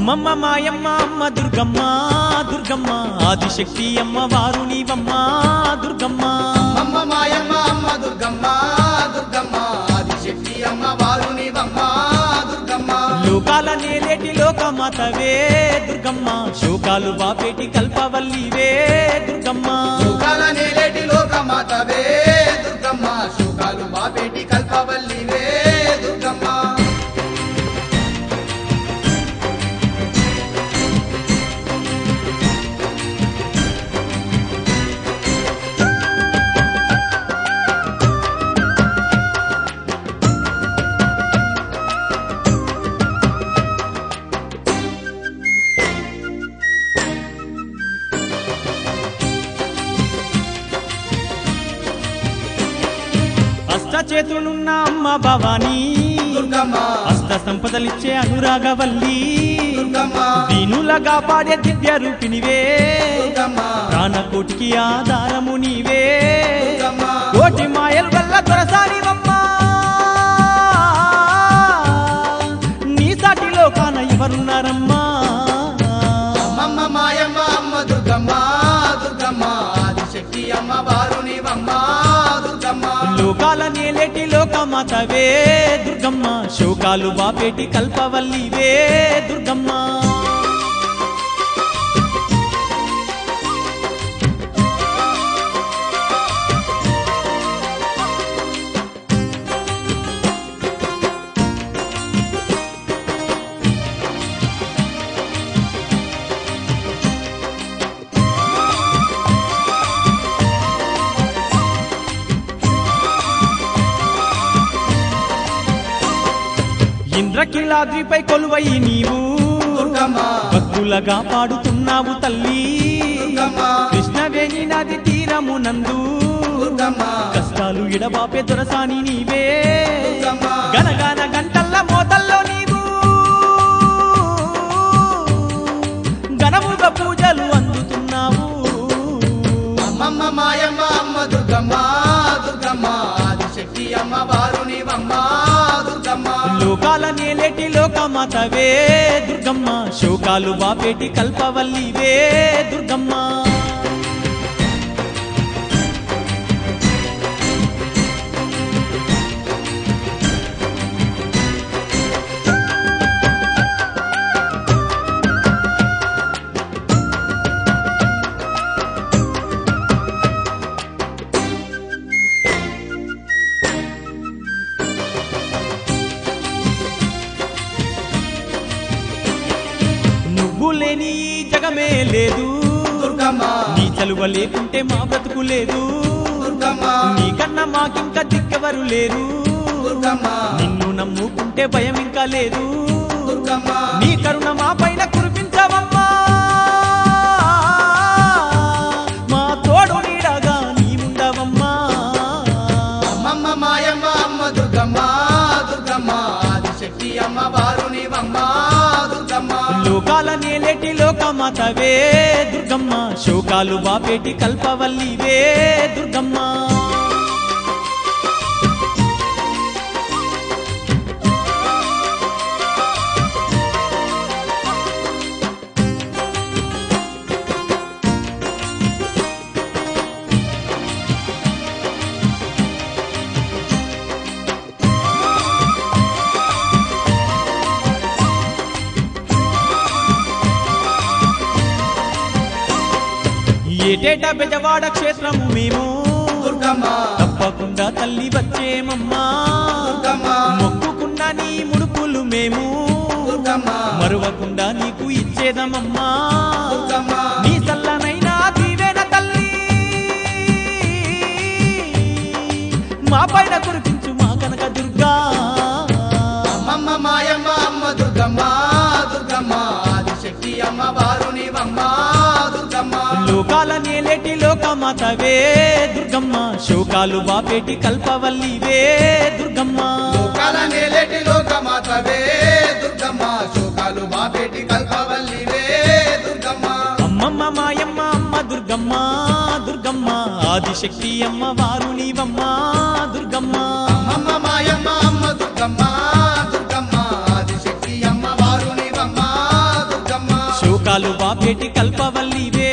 అమ్మమ్మ మాయమ్మ అమ్మ దుర్గమ్మ దుర్గమ్మ ఆదిశక్తి అమ్మ వారు నీవమ్మ దుర్గమ్మ అమ్మ మాయమ్మ అమ్మ దుర్గమ్మ దుర్గమ్మ ఆదిశక్తి అమ్మ వారునివమ్మ దుర్గమ్మ లోకాల నేలేటి లోకమాతవే దుర్గమ్మ శోకాలు బాపేటి కల్పవల్లివే దుర్గమ్మ సుఖాల నేలేటి లోకమాతవే దుర్గమ్మ సుఖాలు బాపేటి కల్పవల్లివే దుర్గమ్మ అష్ట చేతులున్న అమ్మ భవానీ దుర్గమ్మ అష్ట సంపదలిచ్చే అనురాగవల్లి దుర్గమ్మ దీనులగా పాడే దివ్య రూపినివే దుర్గమ్మ ప్రాణకోటికి ఆధారము నీవే దుర్గమ్మ కోటి మాయల వల్ల దొరసానివమ్మా నీ సాటిలో కాన ఎవరున్నారమ్మా అమ్మమ్మ మాయమ్మ అమ్మ దుర్గమ్మ దుర్గమ్మ ఆదిశక్తి అమ్మ వారునివమ్మ దుర్గమ్మ లోకాల నేలేటి లోకమాతవే దుర్గమ్మ శోకాలు బాపేటి కల్పవల్లివే దుర్గమ్మ ఇంద్రకిలాద్రిపై కొలువై నీవు దుర్గమ్మ భక్తులగా పాడుతున్నావు తల్లి దుర్గమ్మ కృష్ణవేణి నది తీరమునందు దుర్గమ్మ కష్టాలు ఎడబాపే దొరసాని నీవే దుర్గమ్మ గనగాన గంటల్ల మోతల్లో నీవు ఘనముగా పూజలు అందుతున్నావు అమ్మమ్మ మాయమ్మ అమ్మ దుర్గమ్మ దుర్గమ్మ ఆదిశక్తి అమ్మ వారునివమ్మ దుర్గమ్మ లోకాల నేలేటి లోకమాతవే దుర్గమ్మ శోకాలు బాపేటి కల్పవల్లివే దుర్గమ్మ నువ్వు లేని ఈ జగమే లేదు దుర్గమ్మ నీ చలువ లేకుంటే మా బ్రతుకు లేదు దుర్గమ్మ నీకన్నా మాకింకా దిక్కెవరు లేరు దుర్గమ్మ నిన్ను నమ్ముకుంటే భయం ఇంకా లేదు దుర్గమ్మ నీ కరుణ మా పైన కురిపించవమ్మా మా తోడు నీడగా నీవుండవమ్మా అమ్మమ్మ మాయమ్మ అమ్మ దుర్గమ్మ దుర్గమ్మ ఆదిశక్తి అమ్మ వారునివమ్మ దుర్గమ్మ లోకాల నేలేటి లోకమాతవే దుర్గమ్మ శోకాలు బాపేటి కల్పవల్లివే దుర్గమ్మ ఏటేటా బెజవాడ క్షేత్రము మేము దుర్గమ్మ తప్పకుండా తల్లి వచ్చేమమ్మా దుర్గమ్మ మొక్కుకున్నా నీ ముడుపులు మేము దుర్గమ్మ మరువకుండా నీకు ఇచ్చేదమమ్మా దుర్గమ్మ నీ చల్లనైనా దీవెన తల్లి మా పైన కురిపించు మా కనక దుర్గా అమ్మమ్మ మాయమ్మ అమ్మ దుర్గమ్మ దుర్గమ్మ ఆదిశక్తి అమ్మ వారునివమ్మ దుర్గమ్మ లోకాల నేలేటి లోకమాతవే దుర్గమ్మ శోకాలు బాపేటి కల్పవల్లివే దుర్గమ్మ లోకాల నేలేటి లోకమాతవే దుర్గమ్మ శోకాలు బాపేటి కల్పవల్లివే దుర్గమ్మ అమ్మమ్మ మాయమ్మ అమ్మ దుర్గమ్మ దుర్గమ్మ ఆదిశక్తి అమ్మ వారు నీవమ్మ దుర్గమ్మ అమ్మమ్మ మాయమ్మ అమ్మ దుర్గమ్మ దుర్గమ్మ ఆదిశక్తి అమ్మ వారునివమ్మ దుర్గమ్మ బాపేటి కల్పవల్లివే